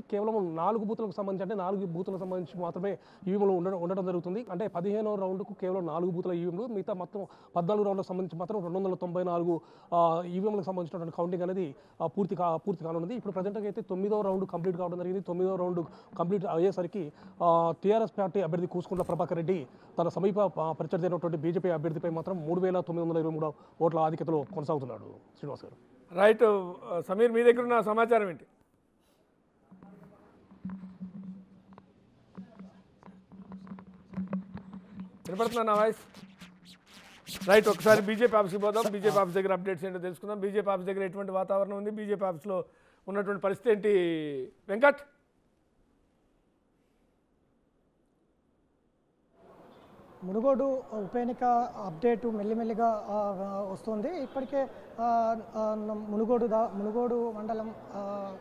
కేవలం నాలుగు బూతులకు సంబంధించి అంటే నాలుగు బూతులకు సంబంధించి మాత్రమే ఈవీఎంలు ఉండడం ఉండడం జరుగుతుంది అంటే పదిహేనో రౌండ్కు కేవలం నాలుగు బూతుల ఈవీఎంలు మిగతా మొత్తం పద్నాలుగు రౌండ్లకు సంబంధించి మాత్రం రెండు వందల తొంభై నాలుగు ఈవీఎంలకు సంబంధించినటువంటి కౌంటింగ్ అనేది ఆ, పూర్తి కా పూర్తి కానున్నది ఇప్పుడు ప్రజెంట్గా అయితే తొమ్మిదో రౌండ్ కంప్లీట్ కావడం జరిగింది తొమ్మిదో రౌండ్ కంప్లీట్ అయ్యేసరికి టీఆర్ఎస్ పార్టీ అభ్యర్థి కూసుకుంట్ల ప్రభాకర్ రెడ్డి తన సమీప ఆ, ప్రత్యర్థి అయినటువంటి బీజేపీ అభ్యర్థిపై మాత్రం మూడు వేల తొమ్మిది వందల ఇరవై మూడు ఓట్ల ఆధిక్యతలో కొనసాగుతున్నాడు శ్రీనివాస్ గారు రైట్ ఆ, సమీర్ మీ దగ్గర ఉన్న సమాచారం ఏంటి వినపడుతున్నా నా వాయిస్ రైట్ ఒకసారి బీజేపీ ఆఫీస్కి పోదాం బీజేపీ ఆఫీస్ దగ్గర అప్డేట్స్ ఏంటో తెలుసుకుందాం బీజేపీ ఆఫీస్ దగ్గర ఎటువంటి వాతావరణం ఉంది బీజేపీ ఆఫీస్లో ఉన్నటువంటి పరిస్థితి ఏంటి వెంకట్ మునుగోడు ఉప ఎన్నిక అప్డేటు మెల్లిమెల్లిగా ఆ, ఆ, వస్తుంది ఇప్పటికే ఆ, ఆ, న- మునుగోడు దా మునుగోడు మండలం ఆ,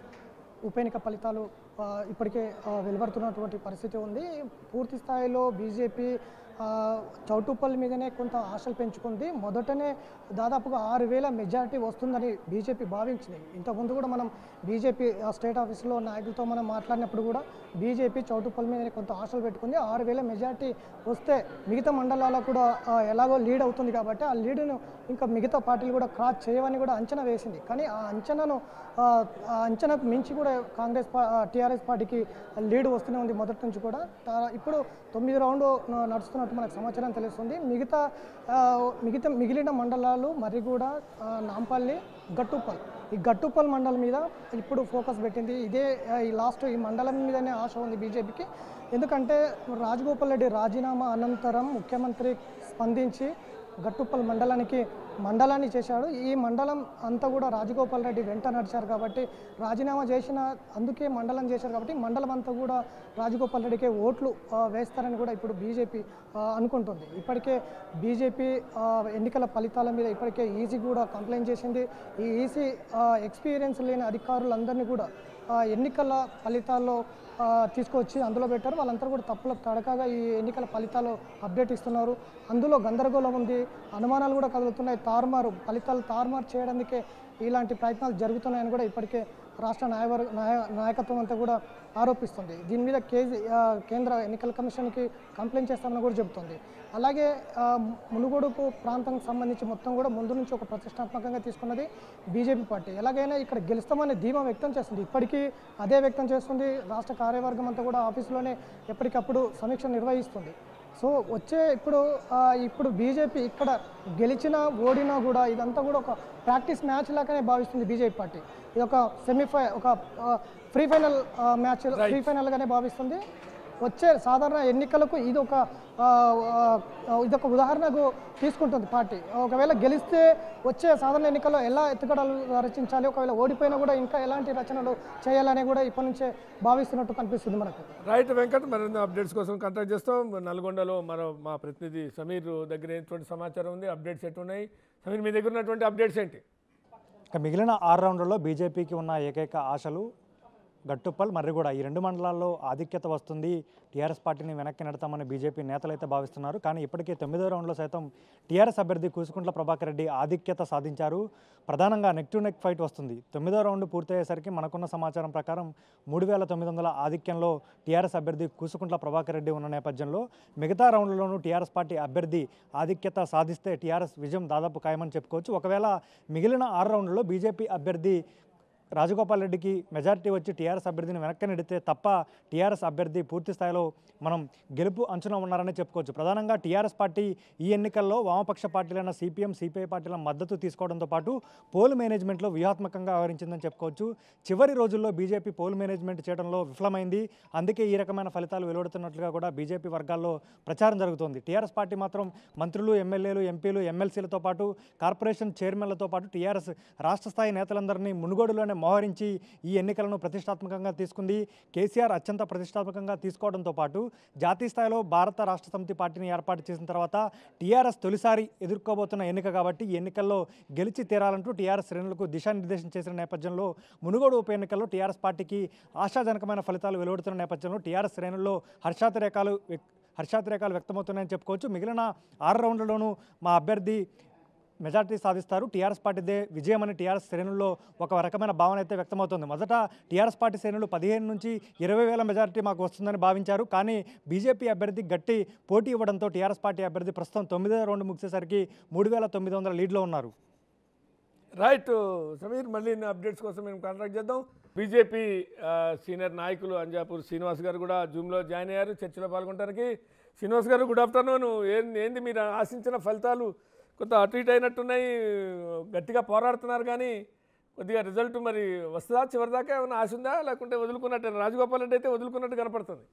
ఉప ఎన్నిక ఫలితాలు ఆ, ఇప్పటికే ఆ, వెలువడుతున్నటువంటి పరిస్థితి ఉంది పూర్తి స్థాయిలో బీజేపీ ఆ, చౌటుప్పల్ మీదనే కొంత ఆశలు పెంచుకుంది మొదటనే దాదాపుగా ఆరు వేల మెజారిటీ వస్తుందని బీజేపీ భావించింది ఇంతకుముందు కూడా మనం బీజేపీ ఆ, స్టేట్ ఆఫీస్లో నాయకులతో మనం మాట్లాడినప్పుడు కూడా బీజేపీ చౌటుప్పల్ మీదనే కొంత ఆశలు పెట్టుకుంది ఆరు వేల మెజారిటీ వస్తే మిగతా మండలాలకు కూడా ఆ, ఎలాగో లీడ్ అవుతుంది కాబట్టి ఆ లీడును ఇంకా మిగతా పార్టీలు కూడా క్రాస్ చేయవని కూడా అంచనా వేసింది కానీ ఆ అంచనాను ఆ, ఆ అంచనాకు మించి కూడా కాంగ్రెస్ టీఆర్ఎస్ పార్టీకి లీడ్ వస్తూనే ఉంది మొదటి నుంచి కూడా తా- ఇప్పుడు తొమ్మిది రౌండ్ న- నడుస్తున్నట్టు మనకు సమాచారం తెలుస్తుంది మిగతా ఆ, మిగతా మిగిలిన మండలాలు మర్రిగూడ ఆ, నాంపల్లి గట్టుప్పల్ ఈ గట్టుప్పల్ మండలం మీద ఇప్పుడు ఫోకస్ పెట్టింది ఇదే ఆ, ఈ లాస్ట్ ఈ మండలం మీదనే ఆశ ఉంది బీజేపీకి ఎందుకంటే రాజగోపాల్ రెడ్డి రాజీనామా అనంతరం ముఖ్యమంత్రి స్పందించి గట్టుప్పల్ మండలానికి మండలాన్ని చేశాడు ఈ మండలం అంతా కూడా రాజగోపాల్ రెడ్డి వెంట నడిచారు కాబట్టి రాజీనామా చేసిన అందుకే మండలం చేశారు కాబట్టి మండలం అంతా కూడా రాజగోపాల్ రెడ్డికే ఓట్లు ఆ, వేస్తారని కూడా ఇప్పుడు బీజేపీ ఆ, అనుకుంటుంది ఇప్పటికే బీజేపీ ఆ, ఎన్నికల ఫలితాల మీద ఇప్పటికే ఈసీ కూడా కంప్లైంట్ చేసింది ఈ ఈసీ ఎక్స్పీరియన్స్ లేని అధికారులందరినీ కూడా ఆ, ఎన్నికల ఫలితాల్లో ఆ, తీసుకొచ్చి అందులో పెట్టారు వాళ్ళందరూ కూడా తప్పులకు తడకగా ఈ ఎన్నికల ఫలితాలు అప్డేట్ ఇస్తున్నారు అందులో గందరగోళం ఉంది అనుమానాలు కూడా కదులుతున్నాయి తారుమారు ఫలితాలు తారుమారు చేయడానికే ఇలాంటి ప్రయత్నాలు జరుగుతున్నాయని కూడా ఇప్పటికే రాష్ట్ర న్యాయవర్ న్యాయ నాయకత్వం అంతా కూడా ఆరోపిస్తుంది దీని మీద కేజీ ఆ, కేంద్ర ఎన్నికల కమిషన్కి కంప్లైంట్ చేస్తామని కూడా చెబుతుంది అలాగే ఆ, మునుగోడుకు ప్రాంతానికి సంబంధించి మొత్తం కూడా ముందు నుంచి ఒక ప్రతిష్టాత్మకంగా తీసుకున్నది బీజేపీ పార్టీ ఎలాగైనా ఇక్కడ గెలుస్తామనే ధీమా వ్యక్తం చేస్తుంది ఇప్పటికీ అదే వ్యక్తం చేస్తుంది రాష్ట్ర కార్యవర్గం అంతా కూడా ఆఫీసులోనే ఎప్పటికప్పుడు సమీక్ష నిర్వహిస్తుంది సో వచ్చే ఇప్పుడు ఆ, ఇప్పుడు బీజేపీ ఇక్కడ గెలిచినా ఓడినా కూడా ఇదంతా కూడా ఒక ప్రాక్టీస్ మ్యాచ్ లాగానే భావిస్తుంది బీజేపీ పార్టీ ఇది ఒక సెమీఫై ఒక ఫ్రీ ఫైనల్ మ్యాచ్ ఫ్రీ ఫైనల్గానే భావిస్తుంది వచ్చే సాధారణ ఎన్నికలకు ఇది ఒక ఆ, ఆ, ఇది ఒక ఉదాహరణకు తీసుకుంటుంది పార్టీ ఒకవేళ గెలిస్తే వచ్చే సాధారణ ఎన్నికల్లో ఎలా ఎత్తుగడలు రచించాలి ఒకవేళ ఓడిపోయినా కూడా ఇంకా ఎలాంటి రచనలు చేయాలని కూడా ఇప్పటి నుంచే భావిస్తున్నట్టు కనిపిస్తుంది మనకు రైట్ వెంకట్ మరిన్ని అప్డేట్స్ కోసం కాంటాక్ట్ చేస్తాం నల్గొండలో మరో మా ప్రతినిధి సమీర్ దగ్గర ఎటువంటి సమాచారం ఉంది అప్డేట్స్ ఎట్టున్నాయి సమీర్ మీ దగ్గర ఉన్నటువంటి అప్డేట్స్ ఏంటి ఇక మిగిలిన ఆరు రౌండ్లలో బీజేపీకి ఉన్న ఏకైక ఆశలు గట్టుప్పల్ మర్రిగూడ ఈ రెండు మండలాల్లో ఆధిక్యత వస్తుంది టీఆర్ఎస్ పార్టీని వెనక్కి నెడతామని బీజేపీ నేతలైతే భావిస్తున్నారు కానీ ఇప్పటికే తొమ్మిదో రౌండ్లో సైతం టీఆర్ఎస్ అభ్యర్థి కూసుకుంట్ల ప్రభాకర్ రెడ్డి ఆధిక్యత సాధించారు ప్రధానంగా నెక్ టు నెక్ ఫైట్ వస్తుంది తొమ్మిదో రౌండ్ పూర్తయ్యేసరికి మనకున్న సమాచారం ప్రకారం మూడు వేల తొమ్మిది వందల ఆధిక్యంలో టీఆర్ఎస్ అభ్యర్థి కూసుకుంట్ల ప్రభాకర్ రెడ్డి ఉన్న నేపథ్యంలో మిగతా రౌండ్లలోనూ టీఆర్ఎస్ పార్టీ అభ్యర్థి ఆధిక్యత సాధిస్తే టీఆర్ఎస్ విజయం దాదాపు ఖాయమని చెప్పుకోవచ్చు ఒకవేళ మిగిలిన ఆరు రౌండ్లలో బీజేపీ అభ్యర్థి రాజగోపాల్ రెడ్డికి మెజారిటీ వచ్చి టీఆర్ఎస్ అభ్యర్థిని వెనక్కి నెడితే తప్ప టీఆర్ఎస్ అభ్యర్థి పూర్తి స్థాయిలో మనం గెలుపు అంచున ఉన్నారని చెప్పుకోవచ్చు ప్రధానంగా టీఆర్ఎస్ పార్టీ ఈ ఎన్నికల్లో వామపక్ష పార్టీలైన సిపిఎం సిపిఐ పార్టీల మద్దతు తీసుకోవడంతో పాటు పోల్ మేనేజ్మెంట్లో వ్యూహాత్మకంగా వ్యవహరించిందని చెప్పుకోవచ్చు చివరి రోజుల్లో బీజేపీ పోల్ మేనేజ్మెంట్ చేయడంలో విఫలమైంది అందుకే ఈ రకమైన ఫలితాలు వెలువడుతున్నట్లుగా కూడా బీజేపీ వర్గాల్లో ప్రచారం జరుగుతోంది టీఆర్ఎస్ పార్టీ మాత్రం మంత్రులు ఎమ్మెల్యేలు ఎంపీలు ఎమ్మెల్సీలతో పాటు కార్పొరేషన్ చైర్మన్లతో పాటు టీఆర్ఎస్ రాష్ట్ర స్థాయి నేతలందరినీ మునుగోడులోనే మోహరించి ఈ ఎన్నికలను ప్రతిష్టాత్మకంగా తీసుకుంది కేసీఆర్ అత్యంత ప్రతిష్టాత్మకంగా తీసుకోవడంతో పాటు జాతీయ స్థాయిలో భారత రాష్ట్ర సమితి పార్టీని ఏర్పాటు చేసిన తర్వాత టీఆర్ఎస్ తొలిసారి ఎదుర్కోబోతున్న ఎన్నిక కాబట్టి ఈ ఎన్నికల్లో గెలిచి తీరాలంటూ టీఆర్ఎస్ శ్రేణులకు దిశానిర్దేశం చేసిన నేపథ్యంలో మునుగోడు ఉప ఎన్నికల్లో టీఆర్ఎస్ పార్టీకి ఆశాజనకమైన ఫలితాలు వెలువడుతున్న నేపథ్యంలో టీఆర్ఎస్ శ్రేణుల్లో హర్షాతిరేకాలు వ్యక్- హర్షాతిరేకాలు వ్యక్తమవుతున్నాయని చెప్పుకోవచ్చు మిగిలిన ఆరు రౌండ్లలోనూ మా అభ్యర్థి మెజార్టీ సాధిస్తారు టీఆర్ఎస్ పార్టీదే విజయం అని టీఆర్ఎస్ శ్రేణుల్లో ఒక రకమైన భావన అయితే వ్యక్తమవుతుంది మొదట టీఆర్ఎస్ పార్టీ శ్రేణులు పదిహేను నుంచి ఇరవై వేల మెజారిటీ మాకు వస్తుందని భావించారు కానీ బీజేపీ అభ్యర్థి గట్టి పోటీ ఇవ్వడంతో టీఆర్ఎస్ పార్టీ అభ్యర్థి ప్రస్తుతం తొమ్మిదో రౌండ్ ముగిసేసరికి మూడు వేల తొమ్మిది వందల లీడ్లో ఉన్నారు రైట్ సమీర్ మళ్ళీ అప్డేట్స్ కోసం మేము కాంటాక్ట్ చేద్దాం బీజేపీ ఆ, సీనియర్ నాయకులు అంజాపూర్ శ్రీనివాస్ గారు కూడా జూమ్లో జాయిన్ అయ్యారు చర్చలో పాల్గొనడానికి శ్రీనివాస్ గారు గుడ్ ఆఫ్టర్నూన్ ఏం ఏంది మీరు ఆశించిన ఫలితాలు కొంత అటు ఇటు అయినట్టున్నాయి గట్టిగా పోరాడుతున్నారు కానీ కొద్దిగా రిజల్ట్ మరి వస్తుందా చివరిదాకా ఏమైనా ఆశ ఉందా లేకుంటే వదులుకున్నట్టు రాజగోపాల్ రెడ్డి అయితే వదులుకున్నట్టు కనపడుతుంది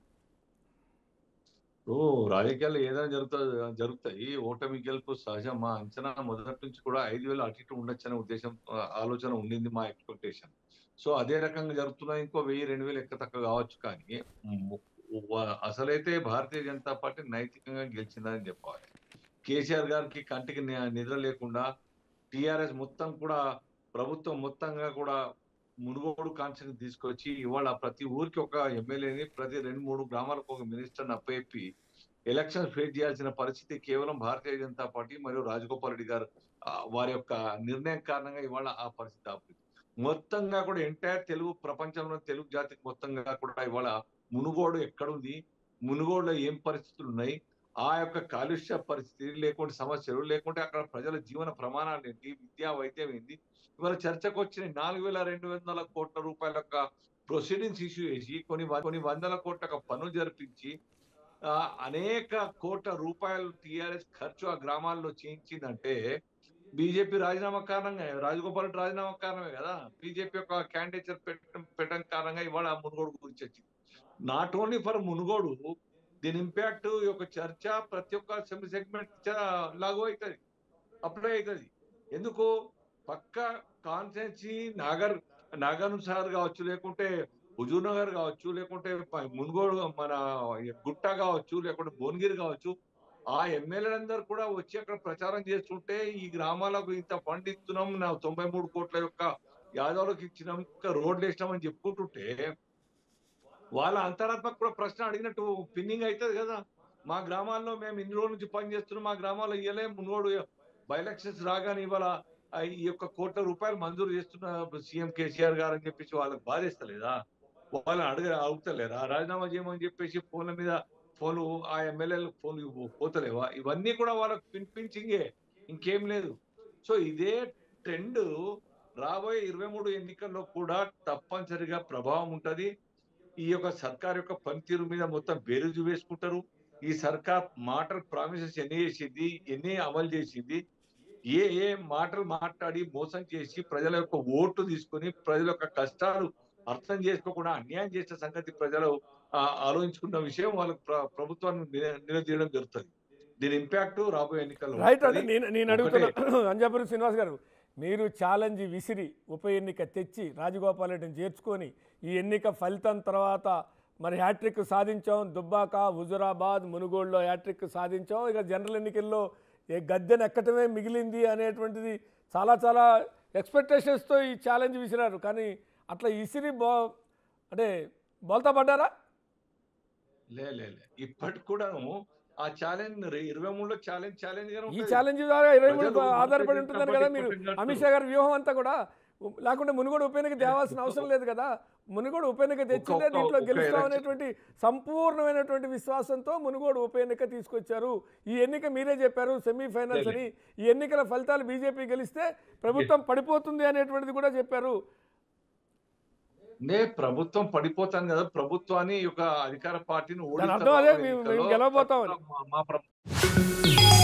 ఓ రాజకీయాల్లో ఏదైనా జరుగుతుంది జరుగుతాయి ఓటమి గెలుపు సహజం మా అంచనా మొదటి నుంచి కూడా ఐదు వేలు అటు ఇటు ఉండొచ్చు అనే ఉద్దేశం ఆ, ఆలోచన ఉండింది మా ఎక్స్పెక్టేషన్ సో అదే రకంగా జరుగుతున్నాయి ఇంకో వెయ్యి రెండు వేలు ఎక్క తక్కువ కావచ్చు కానీ ము- వ- అసలైతే భారతీయ జనతా పార్టీ నైతికంగా గెలిచిందని చెప్పాలి కేసీఆర్ గారికి కంటికి ని- నిద్ర లేకుండా టిఆర్ఎస్ మొత్తం కూడా ప్రభుత్వం మొత్తంగా కూడా మునుగోడు కాన్సెప్ట్ తీసుకొచ్చి ఇవాళ ప్రతి ఊరికి ఒక ఎమ్మెల్యేని ప్రతి రెండు మూడు గ్రామాలకు ఒక మినిస్టర్ని అప్పచెప్పి ఎలక్షన్ ఫేస్ చేయాల్సిన పరిస్థితి కేవలం భారతీయ జనతా పార్టీ మరియు రాజగోపాల్ రెడ్డి గారు ఆ, వారి యొక్క నిర్ణయం కారణంగా ఇవాళ ఆ పరిస్థితి ఆపింది మొత్తంగా కూడా ఎంటైర్ తెలుగు ప్రపంచంలో తెలుగు జాతికి మొత్తంగా కూడా ఇవాళ మునుగోడు ఎక్కడుంది మునుగోడులో ఏం పరిస్థితులు ఉన్నాయి ఆ యొక్క కాలుష్య పరిస్థితి లేకుంటే సమస్యలు లేకుంటే అక్కడ ప్రజల జీవన ప్రమాణాలు ఏంటి విద్యా వైద్యం ఏంటి ఇవాళ చర్చకు వచ్చిన నాలుగు వేల రెండు వందల కోట్ల రూపాయల యొక్క ప్రొసీడింగ్స్ ఇష్యూ చేసి కొన్ని వ- కొన్ని వందల కోట్ల యొక్క పన్ను జరిపించి ఆ, అనేక కోట్ల రూపాయలు టిఆర్ఎస్ ఖర్చు ఆ గ్రామాల్లో చేయించిందంటే బీజేపీ రాజీనామా కారణంగా రాజగోపాల్ రెడ్డి రాజీనామా కారణమే కదా బీజేపీ యొక్క క్యాండిడేచర్ పెట్టడం పెట్టడం కారణంగా ఇవాళ ఆ మునుగోడు గురించి వచ్చింది నాట్ ఓన్లీ ఫర్ మునుగోడు దీని ఇంపాక్ట్ ఈ యొక్క చర్చ ప్రతి ఒక్క అసెంబ్లీ సెగ్మెంట్ లాగు అవుతుంది అప్లై అవుతుంది ఎందుకు పక్క కాన్స్టెన్సీ నాగర్ నాగార్జున సాగర్ కావచ్చు లేకుంటే హుజూర్ నగర్ కావచ్చు లేకుంటే ప- మునుగోడు మన గుట్ట కావచ్చు లేకుంటే భువనగిరి కావచ్చు ఆ ఎమ్మెల్యేలందరూ కూడా వచ్చి అక్కడ ప్రచారం చేస్తుంటే ఈ గ్రామాలకు ఇంత ఫండ్ ఇస్తున్నాం నా తొంభై మూడు కోట్ల యొక్క యాదవులకు ఇచ్చినాం ఇంకా రోడ్లు వేసినాం అని చెప్పుకుంటుంటే వాళ్ళ అంతరాత్మక కూడా ప్రశ్న అడిగినట్టు పిన్నింగ్ అవుతుంది కదా మా గ్రామాల్లో మేము ఇన్ని రోజుల నుంచి పని చేస్తున్నాం మా గ్రామాల్లో ఇయ్యలే మున్నోడు బై ఎలక్షన్స్ రాగానే ఇవాళ ఆ ఈ యొక్క కోట్ల రూపాయలు మంజూరు చేస్తున్న సీఎం కేసీఆర్ గారు అని చెప్పేసి వాళ్ళకి బాధేస్తలేదా వాళ్ళని అడగ అడుగుతలేరా రాజీనామా చేయమని చెప్పేసి ఫోన్ల మీద ఫోన్లు ఆ ఎమ్మెల్యేలు ఫోన్లు పోతలేవా ఇవన్నీ కూడా వాళ్ళకి పినిపించింగే ఇంకేం లేదు సో ఇదే ట్రెండ్ రాబోయే ఇరవై మూడు ఎన్నికల్లో కూడా తప్పనిసరిగా ప్రభావం ఉంటది ఈ యొక్క సర్కార్ యొక్క పనితీరు మీద మొత్తం బేరుజు వేసుకుంటారు ఈ సర్కార్ మాటలు ప్రామిసెస్ ఎన్ని చేసింది ఎన్ని అమలు చేసింది ఏ ఏ మాటలు మాట్లాడి మోసం చేసి ప్రజల యొక్క ఓటు తీసుకొని ప్రజల యొక్క కష్టాలు అర్థం చేసుకోకుండా అన్యాయం చేసిన సంగతి ప్రజలు ఆ, ఆలోచించుకున్న విషయం వాళ్ళకు ప్ర- ప్రభుత్వాన్ని నిల- నిలదీయడం జరుగుతుంది దీని ఇంపాక్ట్ రాబోయే ఎన్నికల్లో రైట్ అంటే ఉంటది. నేను నేను అడుగుతున్నా అంజాపురి శ్రీనివాస్ గారు మీరు ఛాలెంజ్ విసిరి ఉప ఎన్నిక తెచ్చి రాజగోపాల్ రెడ్డిని చేర్చుకొని ఈ ఎన్నిక ఫలితం తర్వాత మరి హ్యాట్రిక్ సాధించాం దుబ్బాక హుజురాబాద్ మునుగోడులో హ్యాట్రిక్ సాధించాం ఇక జనరల్ ఎన్నికల్లో ఏ గద్దెను ఎక్కటమే మిగిలింది అనేటువంటిది చాలా చాలా ఎక్స్పెక్టేషన్స్తో ఈ ఛాలెంజ్ విసిరారు కానీ అట్లా ఇసిరి బో అంటే బోల్తా పడ్డారా లే లే లే. ఇప్పటికి కూడాను ఆ ఛాలెంజ్ ఇరవై మూడులో ఛాలెంజ్ ఛాలెంజ్ ఈ ఛాలెంజ్ ద్వారా ఇరవై మూడు ప్రజలు ఆధారపడి ఓటు ఉంటున్నారు కదా మీరు ఓటు అమిత్ షా గారి వ్యూహం అంతా కూడా ఉ- లేకుంటే మునుగోడు ఉప ఎన్నిక తేవాల్సిన అవసరం లేదు కదా మునుగోడు ఉప ఎన్నిక తెచ్చిందే ఒక్క- దీంట్లో ఒక్క గెలుస్తాం ఎలక్షన్- అనేటువంటి సంపూర్ణమైనటువంటి విశ్వాసంతో మునుగోడు ఉప ఎన్నిక తీసుకొచ్చారు ఈ ఎన్నిక మీరే చెప్పారు సెమీఫైనల్స్ అని ఈ ఎన్నికల ఫలితాలు బీజేపీ గెలిస్తే ప్రభుత్వం పడిపోతుంది అనేటువంటిది కూడా చెప్పారు నే ప్రభుత్వం పడిపోతాను కదా ప్రభుత్వాన్ని ఈ యొక్క అధికార పార్టీని దాని అర్థం అదే, మేము- మేము ఎన్నికల్లో గెలవబోతామని. మా- మా ప్ర-